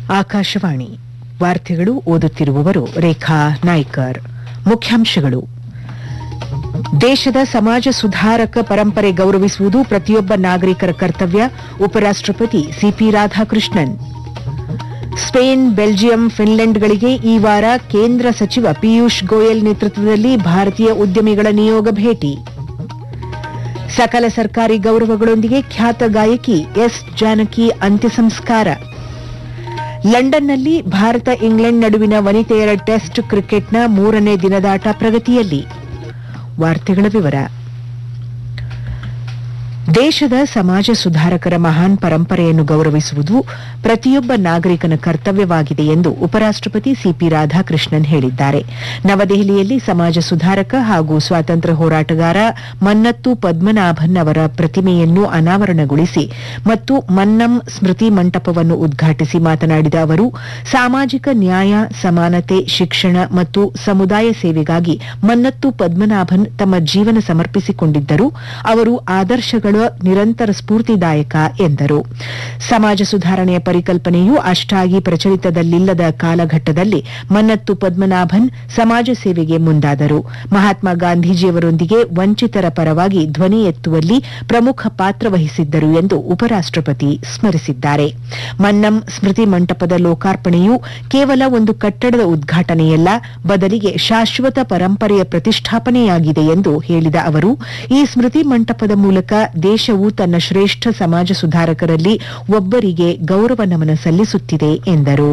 ಆಕಾಶವಾಣಿ ವಾರ್ತೆಗಳು ಓದುತ್ತಿರುವವರು ರೇಖಾ ನಾಯ್ಕರ್ ಮುಖ್ಯಾಂಶಗಳು ದೇಶದ ಸಮಾಜ ಸುಧಾರಕ ಪರಂಪರೆ ಗೌರವಿಸುವುದು ಪ್ರತಿಯೊಬ್ಬ ನಾಗರಿಕರ ಕರ್ತವ್ಯ ಉಪರಾಷ್ಟಪತಿ ಸಿಪಿ ರಾಧಾಕೃಷ್ಣನ್ ಸ್ಪೇನ್ ಬೆಲ್ಜಿಯಂ ಫಿನ್ಲೆಂಡ್ಗಳಿಗೆ ಈ ವಾರ ಕೇಂದ್ರ ಸಚಿವ ಪಿಯೂಷ್ ಗೋಯಲ್ ನೇತೃತ್ವದಲ್ಲಿ ಭಾರತೀಯ ಉದ್ಯಮಿಗಳ ನಿಯೋಗ ಭೇಟಿ ಸಕಲ ಸರ್ಕಾರಿ ಗೌರವಗಳೊಂದಿಗೆ ಖ್ಯಾತ ಗಾಯಕಿ ಎಸ್ ಜಾನಕಿ ಅಂತ್ಯ ಸಂಸ್ಕಾರ ಲಂಡನ್ನಲ್ಲಿ ಭಾರತ ಇಂಗ್ಲೆಂಡ್ ನಡುವಿನ ವನಿತೆಯರ ಟೆಸ್ಟ್ ಕ್ರಿಕೆಟ್ನ ಮೂರನೇ ದಿನದಾಟ ಪ್ರಗತಿಯಲ್ಲಿ ವಾರ್ತೆಗಳ ವಿವರ ದೇಶದ ಸಮಾಜ ಸುಧಾರಕರ ಮಹಾನ್ ಪರಂಪರೆಯನ್ನು ಗೌರವಿಸುವುದು ಪ್ರತಿಯೊಬ್ಬ ನಾಗರಿಕನ ಕರ್ತವ್ಯವಾಗಿದೆ ಎಂದು ಉಪರಾಷ್ಟಪತಿ ಸಿಪಿ ರಾಧಾಕೃಷ್ಣನ್ ಹೇಳಿದ್ದಾರೆ ನವದೆಹಲಿಯಲ್ಲಿ ಸಮಾಜ ಸುಧಾರಕ ಹಾಗೂ ಸ್ವಾತಂತ್ರ್ಯ ಹೋರಾಟಗಾರ ಮನ್ನತ್ತು ಪದ್ಮನಾಭನ್ ಅವರ ಪ್ರತಿಮೆಯನ್ನು ಅನಾವರಣಗೊಳಿಸಿ ಮತ್ತು ಮನ್ನಂ ಸ್ಮೃತಿ ಮಂಟಪವನ್ನು ಉದ್ಘಾಟಿಸಿ ಮಾತನಾಡಿದ ಅವರು ಸಾಮಾಜಿಕ ನ್ಯಾಯ ಸಮಾನತೆ ಶಿಕ್ಷಣ ಮತ್ತು ಸಮುದಾಯ ಸೇವೆಗಾಗಿ ಮನ್ನತ್ತು ಪದ್ಮನಾಭನ್ ತಮ್ಮ ಜೀವನ ಸಮರ್ಪಿಸಿಕೊಂಡಿದ್ದರು ಅವರು ಆದರ್ಶಗಳ ನಿರಂತರ ಸ್ಫೂರ್ತಿದಾಯಕ ಎಂದರು ಸಮಾಜ ಸುಧಾರಣೆಯ ಪರಿಕಲ್ಪನೆಯು ಅಷ್ಟಾಗಿ ಪ್ರಚಲಿತದಲ್ಲಿಲ್ಲದ ಕಾಲಘಟ್ಟದಲ್ಲಿ ಮನ್ನತ್ತು ಪದ್ಮನಾಭನ್ ಸಮಾಜ ಸೇವೆಗೆ ಮುಂದಾದರು ಮಹಾತ್ಮ ಗಾಂಧೀಜಿಯವರೊಂದಿಗೆ ವಂಚಿತರ ಪರವಾಗಿ ಧ್ವನಿ ಎತ್ತುವಲ್ಲಿ ಪ್ರಮುಖ ಪಾತ್ರ ವಹಿಸಿದ್ದರು ಎಂದು ಉಪರಾಷ್ಟಪತಿ ಸ್ಮರಿಸಿದ್ದಾರೆ ಮನ್ನಂ ಸ್ಮೃತಿ ಮಂಟಪದ ಲೋಕಾರ್ಪಣೆಯು ಕೇವಲ ಒಂದು ಕಟ್ಟಡದ ಉದ್ಘಾಟನೆಯಲ್ಲ ಬದಲಿಗೆ ಶಾಶ್ವತ ಪರಂಪರೆಯ ಪ್ರತಿಷ್ಠಾಪನೆಯಾಗಿದೆ ಎಂದು ಹೇಳಿದ ಅವರು ಈ ಸ್ಮೃತಿ ಮಂಟಪದ ಮೂಲಕ ದೇಶವು ತನ್ನ ಶ್ರೇಷ್ಠ ಸಮಾಜ ಸುಧಾರಕರಲ್ಲಿ ಒಬ್ಬರಿಗೆ ಗೌರವ ನಮನ ಸಲ್ಲಿಸುತ್ತಿದೆ ಎಂದರು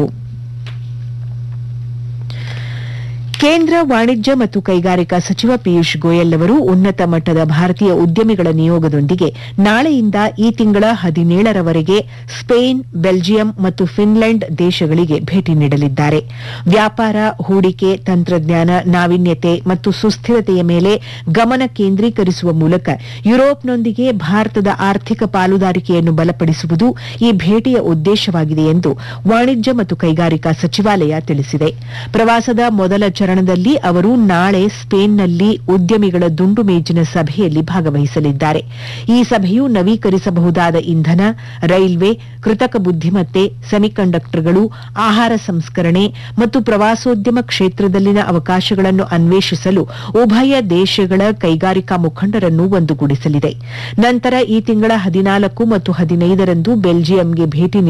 ಕೇಂದ್ರ ವಾಣಿಜ್ಯ ಮತ್ತು ಕೈಗಾರಿಕಾ ಸಚಿವ ಪಿಯೂಷ್ ಗೋಯಲ್ ಅವರು ಉನ್ನತ ಮಟ್ಟದ ಭಾರತೀಯ ಉದ್ಯಮಿಗಳ ನಿಯೋಗದೊಂದಿಗೆ ನಾಳೆಯಿಂದ ಈ ತಿಂಗಳ ಹದಿನೇಳರವರೆಗೆ ಸ್ಪೇನ್ ಬೆಲ್ಜಿಯಂ ಮತ್ತು ಫಿನ್ಲೆಂಡ್ ದೇಶಗಳಿಗೆ ಭೇಟಿ ನೀಡಲಿದ್ದಾರೆ ವ್ಯಾಪಾರ ಹೂಡಿಕೆ ತಂತ್ರಜ್ಞಾನ ನಾವೀನ್ಯತೆ ಮತ್ತು ಸುಸ್ಥಿರತೆಯ ಮೇಲೆ ಗಮನ ಕೇಂದ್ರೀಕರಿಸುವ ಮೂಲಕ ಯುರೋಪ್ನೊಂದಿಗೆ ಭಾರತದ ಆರ್ಥಿಕ ಪಾಲುದಾರಿಕೆಯನ್ನು ಬಲಪಡಿಸುವುದು ಈ ಭೇಟಿಯ ಉದ್ದೇಶವಾಗಿದೆ ಎಂದು ವಾಣಿಜ್ಯ ಮತ್ತು ಕೈಗಾರಿಕಾ ಸಚಿವಾಲಯ ತಿಳಿಸಿದೆ ಪ್ರವಾಸದ ಮೊದಲ ಚರಣದಲ್ಲಿ ಅವರು ನಾಳೆ ಸ್ಪೇನ್ನಲ್ಲಿ ಉದ್ಯಮಿಗಳ ದುಂಡು ಮೇಜಿನ ಸಭೆಯಲ್ಲಿ ಭಾಗವಹಿಸಲಿದ್ದಾರೆ ಈ ಸಭೆಯು ನವೀಕರಿಸಬಹುದಾದ ಇಂಧನ ರೈಲ್ವೆ ಕೃತಕ ಬುದ್ದಿಮತ್ತೆ ಸೆಮಿಕಂಡಕ್ಟರ್ಗಳು ಆಹಾರ ಸಂಸ್ಕರಣೆ ಮತ್ತು ಪ್ರವಾಸೋದ್ಯಮ ಕ್ಷೇತ್ರದಲ್ಲಿನ ಅವಕಾಶಗಳನ್ನು ಅನ್ವೇಷಿಸಲು ಉಭಯ ದೇಶಗಳ ಕೈಗಾರಿಕಾ ಮುಖಂಡರನ್ನು ಒಂದುಗೂಡಿಸಲಿದೆ ನಂತರ ಈ ತಿಂಗಳ ಹದಿನಾಲ್ಕು ಮತ್ತು ಹದಿನೈದರಂದು ಬೆಲ್ಜಿಯಂಗೆ ಭೇಟಿ